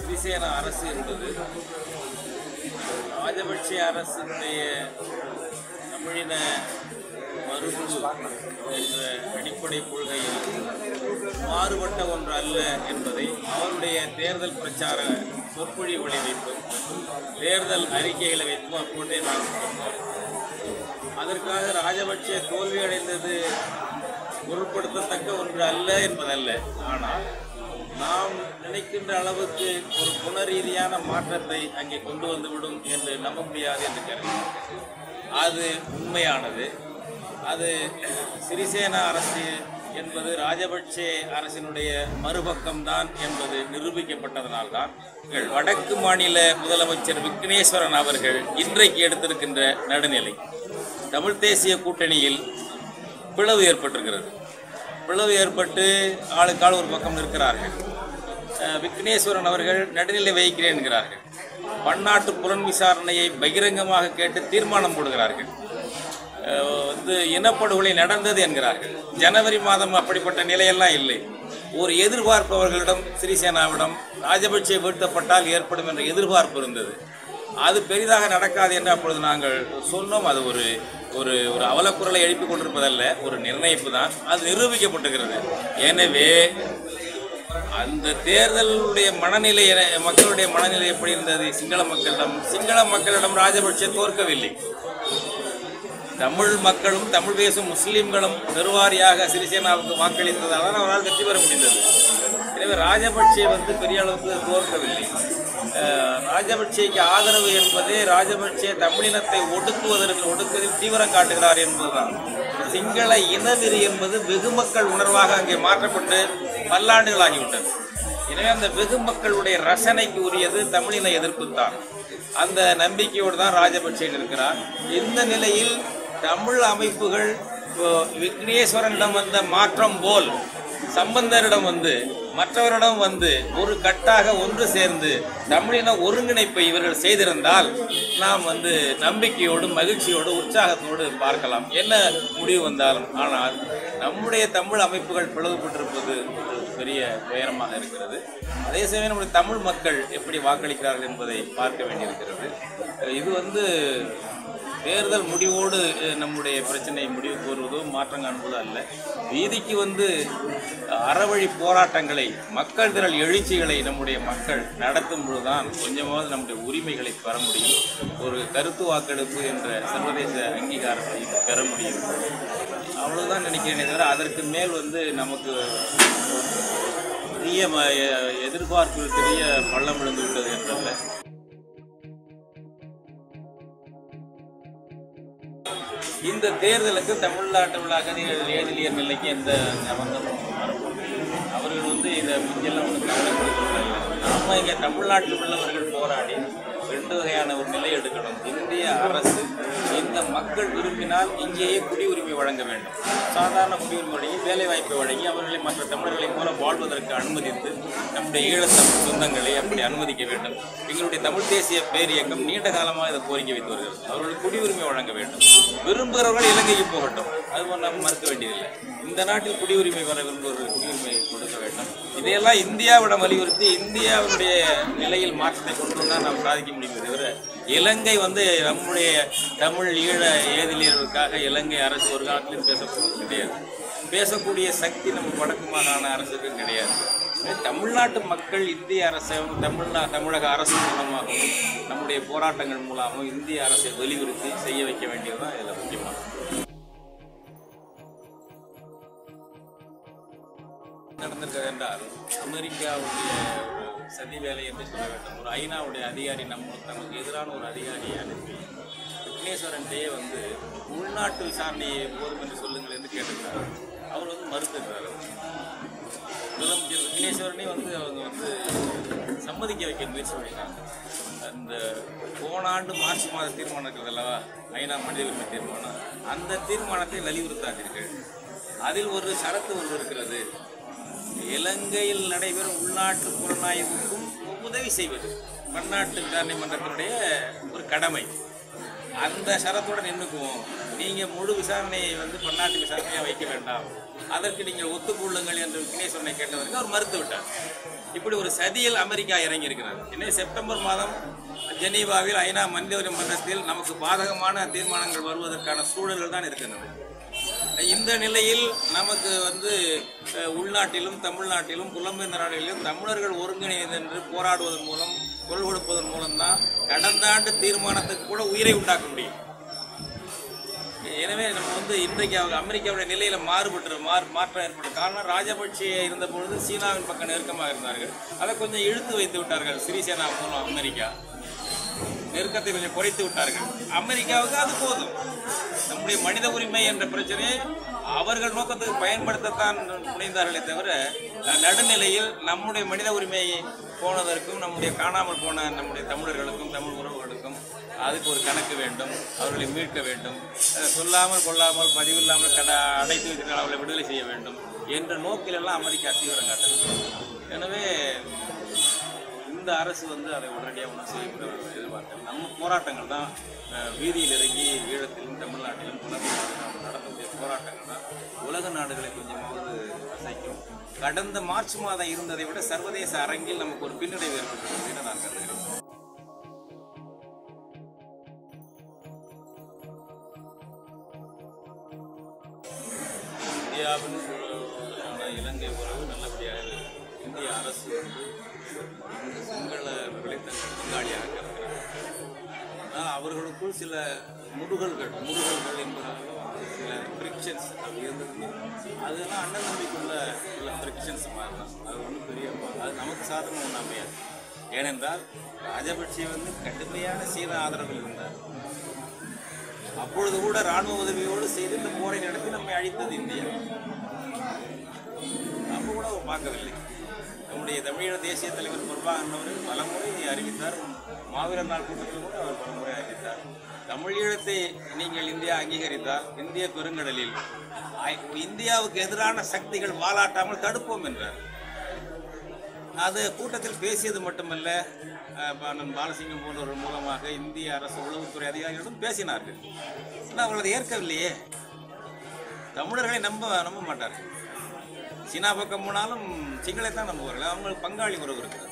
சிறிசேன அரசு என்பது ராஜபக்ஷ அரசினுடைய தமிழின மறுப்பு என்ற அடிப்படை கொள்கையில் மாறுபட்ட ஒன்று அல்ல என்பதை அவருடைய தேர்தல் பிரச்சார சொற்பொழிவுகளை வைத்தும் தேர்தல் அறிக்கைகளை வைத்தும் அப்போதே நான் சொன்னோம் அதற்காக ராஜபக்சே தோல்வி அடைந்தது பொருட்படுத்தத்தக்க ஒன்று அல்ல என்பதல்ல ஆனால் நாம் நினைக்கின்ற அளவுக்கு ஒரு குணரீதியான மாற்றத்தை அங்கே கொண்டு வந்துவிடும் என்று நம்ப முடியாது என்று கருதுகிறேன் அது உண்மையானது அது சிறிசேனா அரசு என்பது ராஜபக்சே அரசினுடைய மறுபக்கம்தான் என்பது நிரூபிக்கப்பட்டதனால்தான் வடக்கு மாநில முதலமைச்சர் விக்னேஸ்வரன் அவர்கள் இன்றைக்கு எடுத்திருக்கின்ற நடுநிலை தமிழ் தேசிய கூட்டணியில் பிளவு ஏற்பட்டிருக்கிறது பிளவு ஏற்பட்டு ஆளுக்காள் ஒரு பக்கம் நிற்கிறார்கள் அஹ் விக்னேஸ்வரன் அவர்கள் நடுநிலை வகிக்கிறேன் என்கிறார்கள் பன்னாட்டு புலன் விசாரணையை பகிரங்கமாக கேட்டு தீர்மானம் போடுகிறார்கள் அஹ் வந்து இனப்படுகொலை நடந்தது என்கிறார்கள் ஜனவரி மாதம் அப்படிப்பட்ட நிலையெல்லாம் இல்லை ஒரு எதிர்பார்ப்பு அவர்களிடம் சிறிசேனாவிடம் ராஜபக்சே வீழ்த்தப்பட்டால் ஏற்படும் என்ற எதிர்பார்ப்பு இருந்தது அது பெரிதாக நடக்காது என்று அப்பொழுது நாங்கள் சொன்னோம் அது ஒரு ஒரு ஒரு அவலக்குரலை எழுப்பிக் கொண்டிருப்பதல்ல ஒரு நிர்ணயிப்பு தான் அது நிரூபிக்கப்பட்டிருக்கிறது எனவே அந்த தேர்தலுடைய மனநிலை என- மக்களுடைய மனநிலை எப்படி இருந்தது சிங்கள மக்களிடம் சிங்கள மக்களிடம் ராஜபக்சே தோற்கவில்லை தமிழ் மக்களும் தமிழ் பேசும் முஸ்லிம்களும் பெருவாரியாக சிறிசேனாவுக்கு வாக்களித்ததால் தான் அவரால் வெற்றி பெற முடிந்தது எனவே ராஜபக்சே வந்து பெரிய அளவுக்கு தோற்கவில்லை அஹ், ராஜபக்சேக்கு ஆதரவு என்பதே ராஜபக்சே தமிழினத்தை ஒடுக்குவதற்கு ஒடுக்குவதில் தீவிரம் காட்டுகிறார் என்பதுதான் சிங்கள இனவெறி என்பது வெகு மக்கள் உணர்வாக அங்கே மாற்றப்பட்டு பல்லாண்டுகளாகிவிட்டது எனவே அந்த வெகு மக்களுடைய ரசனைக்கு உரியது தமிழின எதிர்ப்பு தான் அந்த நம்பிக்கையோடு தான் ராஜபக்சே இருக்கிறார் இந்த நிலையில் தமிழ் அமைப்புகள் இப்போ விக்னேஸ்வரனிடம் வந்த மாற்றம் போல் சம்பந்தரிடம் வந்து மற்றவரிடம் வந்து ஒரு கட்டாக ஒன்று சேர்ந்து தமிழின ஒருங்கிணைப்பை இவர்கள் செய்திருந்தால் நாம் வந்து நம்பிக்கையோடு மகிழ்ச்சியோடு உற்சாகத்தோடு பார்க்கலாம் என்ன முடிவு வந்தாலும் ஆனால் நம்முடைய தமிழ் அமைப்புகள் பிளவுபட்டிருப்பது ஒரு பெரிய துயரமாக இருக்கிறது அதே சமயம் நம்முடைய தமிழ் மக்கள் எப்படி வாக்களிக்கிறார்கள் என்பதை பார்க்க வேண்டியிருக்கிறது இது வந்து தேர்தல் முடிவோடு அஹ், நம்முடைய பிரச்சனை முடிவு கோருவதோ மாற்றம் காண்பதோ அல்ல வீதிக்கு வந்து அஹ், அறவழி போராட்டங்களை மக்கள் திரள் எழுச்சிகளை நம்முடைய மக்கள் நடத்தும் பொழுதுதான் கொஞ்சமாவது நம்முடைய உரிமைகளை பெற முடியும் ஒரு கருத்து வாக்கெடுப்பு என்ற சர்வதேச அங்கீகாரத்தை பெற முடியும் அவ்வளவுதான் நினைக்கிறேனே தவிர அதற்கு மேல் வந்து நமக்கு பெரிய ம- எ- எதிர்பார்ப்பில் பெரிய பள்ளம் விழுந்து விட்டது என்றல்ல இந்த தேர்தலுக்கு தமிழ்நாட்டு உள்ள அகதிகள் ஏதிலியர் நிலைக்கு எந்த சம்பந்தமும் வரப்போவதில்லை. அவர்கள் வந்து இதை முக்கியெல்லாம் ஒன்று கவலைப்படுத்தவில்லை நாம இங்கே தமிழ்நாட்டில் உள்ளவர்கள் போராடி ரெண்டு வகையான ஒரு நிலை எடுக்கணும் இந்திய அரசு இந்த மக்கள் விரும்பினால் இங்கேயே குடியுரிமை வழங்க வேண்டும் சாதாரண குடியுரிமை வழங்கி வேலை வாய்ப்பை வழங்கி அவர்களை மற்ற தமிழர்களைப் போல வாழ்வதற்கு அனுமதித்து நம்முடைய ஈழத்தமிழ் சொந்தங்களை அப்படி அனுமதிக்க வேண்டும் எங்களுடைய தமிழ் தேசிய பேரியக்கம் நீண்ட காலமாக இதை கோரிக்கை வைத்து வருகிறது அவர்களுக்கு குடியுரிமை வழங்க வேண்டும் விரும்புகிறவர்கள் இலங்கைக்கு போகட்டும் அது நாம் மறுக்க வேண்டியதில்லை இந்த நாட்டில் குடியுரிமை வர விரும்புவர்கள் குடியுரிமை கொடுக்க வேண்டும் இதையெல்லாம் இந்தியாவிடம் வலியுறுத்தி இந்தியாவுடைய நிலையில் மாற்றத்தை கொண்டு வந்தால் நாம் சாதிக்க முடியுமே தவிர இலங்கை வந்து நம்முடைய தமிழ் ஈழ ஏதிலியர்களுக்காக இலங்கை அரசு ஒரு காலத்திலும் பேசப்போவது கிடையாது பேசக்கூடிய சக்தி நம்ம வடக்கு மாகாண அரசுக்கு கிடையாது எனவே தமிழ்நாட்டு மக்கள் இந்திய அரசை தமிழ்நா தமிழக அரசு மூலமாகவும் நம்முடைய போராட்டங்கள் மூலமாகவும் இந்திய அரசை வலியுறுத்தி செய்ய வைக்க வேண்டியதுதான் இதில் முக்கியமானது நடந்திருக்கிறது என்றால் அமெரிக்காவுடைய ஒரு சதி வேலை என்று சொல்ல வேண்டும் ஒரு ஐநாவுடைய அதிகாரி நம்ம நமக்கு எதிரான ஒரு அதிகாரியை அனுப்பி விக்னேஸ்வரன்டே வந்து உள்நாட்டு விசாரணையை போதும் என்று சொல்லுங்கள் என்று கேட்டிருக்கிறார் அவர் வந்து மறுத்திருக்கிறார் முதலமைச்சர் விக்னேஸ்வரனே வந்து அவங்க வந்து சம்மதிக்க வைக்க முயற்சி பண்ணியிருக்காங்க அந்த போன ஆண்டு மார்ச் மாத தீர்மானம் இருக்கிறது அல்லவா ஐநா மனித உரிமை தீர்மானம் அந்த தீர்மானத்தை வலியுறுத்தாதீர்கள் அதில் ஒரு சரத்து ஒன்று இருக்கிறது இலங்கையில் நடைபெறும் உள்நாட்டு புலனாய்வுக்கும் உதவி செய்வது பன்னாட்டு விசாரணை மன்றத்தினுடைய ஒரு கடமை அந்த ஷரத்தோட நின்றுக்குவோம் நீங்கள் முழு விசாரணையை வந்து பன்னாட்டு விசாரணையாக வைக்க வேண்டாம் அதற்கு நீங்கள் ஒத்துக்கொள்ளுங்கள் என்று விக்னேஸ்வரனை கேட்டதற்கு அவர் மறுத்து விட்டார் இப்படி ஒரு சதியில் அமெரிக்கா இறங்கி இருக்கிறார் இன்னும் செப்டம்பர் மாதம் ஜெனீவாவில் ஐநா மனித உரிமை மன்றத்தில் நமக்கு பாதகமான தீர்மானங்கள் வருவதற்கான சூழல்கள் தான் இருக்கின்றன இந்த நிலையில் நமக்கு வந்து அஹ், உள்நாட்டிலும் தமிழ்நாட்டிலும் புலம்பெயர்ந்த நாடுகளிலும் தமிழர்கள் ஒருங்கிணைந்து என்று போராடுவதன் மூலம் குரல் கொடுப்பதன் மூலம்தான் கடந்த ஆண்டு தீர்மானத்துக்கு கூட உயிரை உண்டாக்க முடியும் எனவே நம்ம வந்து இன்றைக்கு அவங்க அமெரிக்காவுடைய நிலையில மாறுபட்டு மாறு மாற்றம் ஏற்பட்ட காரணம் ராஜபக்சே இருந்த பொழுது சீனாவின் பக்கம் நெருக்கமாக இருந்தார்கள் அதை கொஞ்சம் இழுத்து வைத்து விட்டார்கள் சிறிசேனா மூலம் அமெரிக்கா நெருக்கத்தை கொஞ்சம் குறைத்து விட்டார்கள் அமெரிக்காவுக்கு அது போதும் நம்முடைய மனித உரிமை என்ற பிரச்சனையை அவர்கள் நோக்கத்துக்கு பயன்படுத்தத்தான் முனைந்தார்களே தவிர அஹ், நடுநிலையில் நம்முடைய மனித உரிமை போனதற்கும் நம்முடைய காணாமல் போன நம்முடைய தமிழர்களுக்கும் தமிழ் உறவுகளுக்கும் அதுக்கு ஒரு கணக்கு வேண்டும் அவர்களை மீட்க வேண்டும் அஹ், சொல்லாமல் கொள்ளாமல் பதிவில்லாமல் கட அடைத்து வைத்திருக்க அவர்களை விடுதலை செய்ய வேண்டும் என்ற நோக்கிலெல்லாம் அமெரிக்கா தீவிரம் காட்டுது எனவே இந்த அரசு வந்து அதை உடனடியாக ஒன்றும் செய்யக்கூடாது எதிர்பார்க்கல நம்ம போராட்டங்கள் தான் அஹ், வீதியில் இறங்கி ஈழத்திலும் தமிழ்நாட்டிலும் உலக நாடுகளிலும் நடத்தக்கூடிய போராட்டங்கள் தான் உலக நாடுகளை கொஞ்சமாவது அசைக்கும் கடந்த மார்ச் மாதம் இருந்ததை விட சர்வதேச அரங்கில் நமக்கு ஒரு பின்னடைவு ஏற்பட்டிருக்கிறது என்று நான் கருதுகிறேன் இந்தியாவின் உறவு, இலங்கை உறவு நல்லபடியாக இருக்கு. இந்திய அரசு வந்து இந்த சிங்களவர்களை தங்கள் பங்காளியாக கருதுகிறது ஆனால் அவர்களுக்குள் சில முடுகல்கள் முடுகல்கள் என்பதாலும் சில ஃப்ரிக்ஷன்ஸ் அது இருந்தது அதெல்லாம் அண்ணன் நம்பிக்குள்ள உள்ள ஃப்ரிக்ஷன்ஸ் மாதிரி தான் அது ஒன்றும் பெரிய அது நமக்கு சாதகம் ஒன்றும் அமையாது ஏனென்றால் ராஜபக்சே வந்து கடுமையான சீன ஆதரவில் இருந்தார் அப்பொழுது கூட ராணுவ உதவியோடு செய்து இந்த போரை நடத்தி நம்மை அழித்தது இந்தியா அப்போ கூட அவர் பார்க்கவில்லை நம்முடைய தமிழீழ தேசிய தலைவர் பிரபாகரன் அவர்கள் பலமுறை அறிவித்தார் மாவீரர் நாள் கூட்டத்தில் கூட அவர் பலமுறை அறிவித்தார் தமிழீழத்தை நீங்கள் இந்தியா அங்கீகரித்தால் இந்திய பெருங்கடலில் ஐ- இந்தியாவுக்கு எதிரான சக்திகள் வாலாட்டாமல் தடுப்போம் என்றார் அது கூட்டத்தில் பேசியது மட்டுமல்ல அஹ், ப- அண்ணன் பாலசிங்கம் போன்றவர் மூலமாக இந்திய அரசு உளவுத்துறை அதிகாரிகளிடம் பேசினார்கள் ஆனால் அவர்கள் அதை ஏற்கவில்லையே தமிழர்களை நம்ப நம்ப மாட்டார்கள் சீனா பக்கம் போனாலும் சிங்களைத்தான் நம்புவார்கள் அவங்களுக்கு பங்காளி உறவு இருக்குது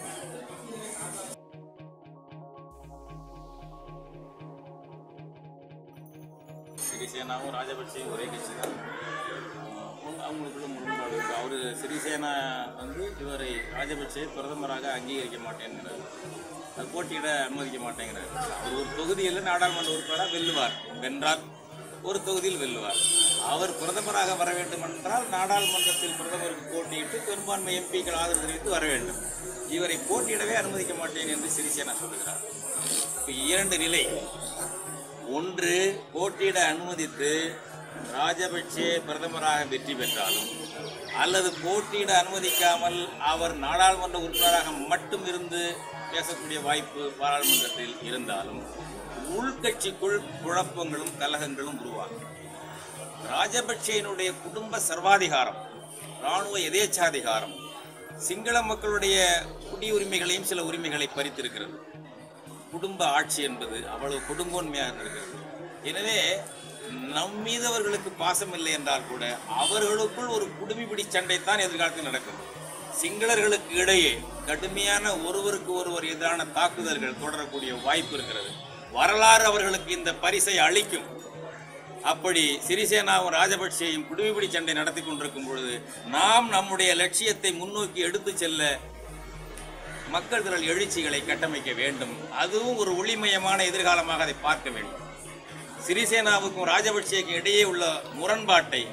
சிறிசேனாவும் ராஜபக்சேயும் ஒரே கட்சி தான் அவங்க- அவங்களுக்குள்ள முரண்பாடு இருக்கு அவரு சிறிசேனா வந்து இவரை ராஜபக்சே பிரதமராக அங்கீகரிக்க மாட்டேங்கிறார் அது போட்டியிட அனுமதிக்க மாட்டேங்கிறார் அவர் ஒரு தொகுதியில் நாடாளுமன்ற உறுப்பினராக வெல்லுவார் வென்றால் ஒரு தொகுதியில் வெல்லுவார் அவர் பிரதமராக வர வேண்டும் என்றால் நாடாளுமன்றத்தில் பிரதமருக்கு போட்டியிட்டு பெரும்பான்மை எம்பிக்கள் ஆதரவு தெரிவித்து வர வேண்டும் இவரை போட்டியிடவே அனுமதிக்க மாட்டேன் என்று சிறிசேனா சொல்லுகிறார் இப்ப இரண்டு நிலை ஒன்று போட்டியிட அனுமதித்து ராஜபக்சே பிரதமராக வெற்றி பெற்றாலும் அல்லது போட்டியிட அனுமதிக்காமல் அவர் நாடாளுமன்ற உறுப்பினராக மட்டும் இருந்து பேசக்கூடிய வாய்ப்பு பாராளுமன்றத்தில் இருந்தாலும் உள்கட்சிக்குள் குழப்பங்களும் கலகங்களும் உருவாகும் ராஜபக்சேயினுடைய குடும்ப சர்வாதிகாரம் இராணுவ எதேச்சாதிகாரம் சிங்கள மக்களுடைய குடியுரிமைகளையும் சில உரிமைகளை பறித்திருக்கிறது குடும்ப ஆட்சி என்பது அவ்வளவு கொடுங்கோன்மையாக இருக்கிறது எனவே நம் மீது அவர்களுக்கு பாசம் இல்லை என்றால் கூட அவர்களுக்குள் ஒரு குடுமிப்பிடி சண்டைத்தான் எதிர்காலத்தில் நடக்கும் சிங்களர்களுக்கு இடையே கடுமையான ஒருவருக்கு ஒருவர் எதிரான தாக்குதல்கள் தொடரக்கூடிய வாய்ப்பு இருக்கிறது வரலாறு அவர்களுக்கு இந்த பரிசை அளிக்கும் அப்படி சிறிசேனாவும் ராஜபக்சேயும் குடிமிப்பிடி சண்டை நடத்தி கொண்டிருக்கும் பொழுது நாம் நம்முடைய லட்சியத்தை முன்னோக்கி எடுத்துச் செல்ல மக்கள் திரள் எழுச்சிகளை கட்டமைக்க வேண்டும் அதுவும் ஒரு ஒளிமயமான எதிர்காலமாக அதை பார்க்க வேண்டும் சிறிசேனாவுக்கும் ராஜபக்சேக்கும் இடையே உள்ள முரண்பாட்டை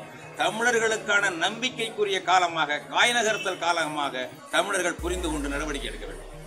தமிழர்களுக்கான நம்பிக்கைக்குரிய காலமாக காய் நகர்த்தல் காலமாக தமிழர்கள் புரிந்து கொண்டு நடவடிக்கை எடுக்க வேண்டும்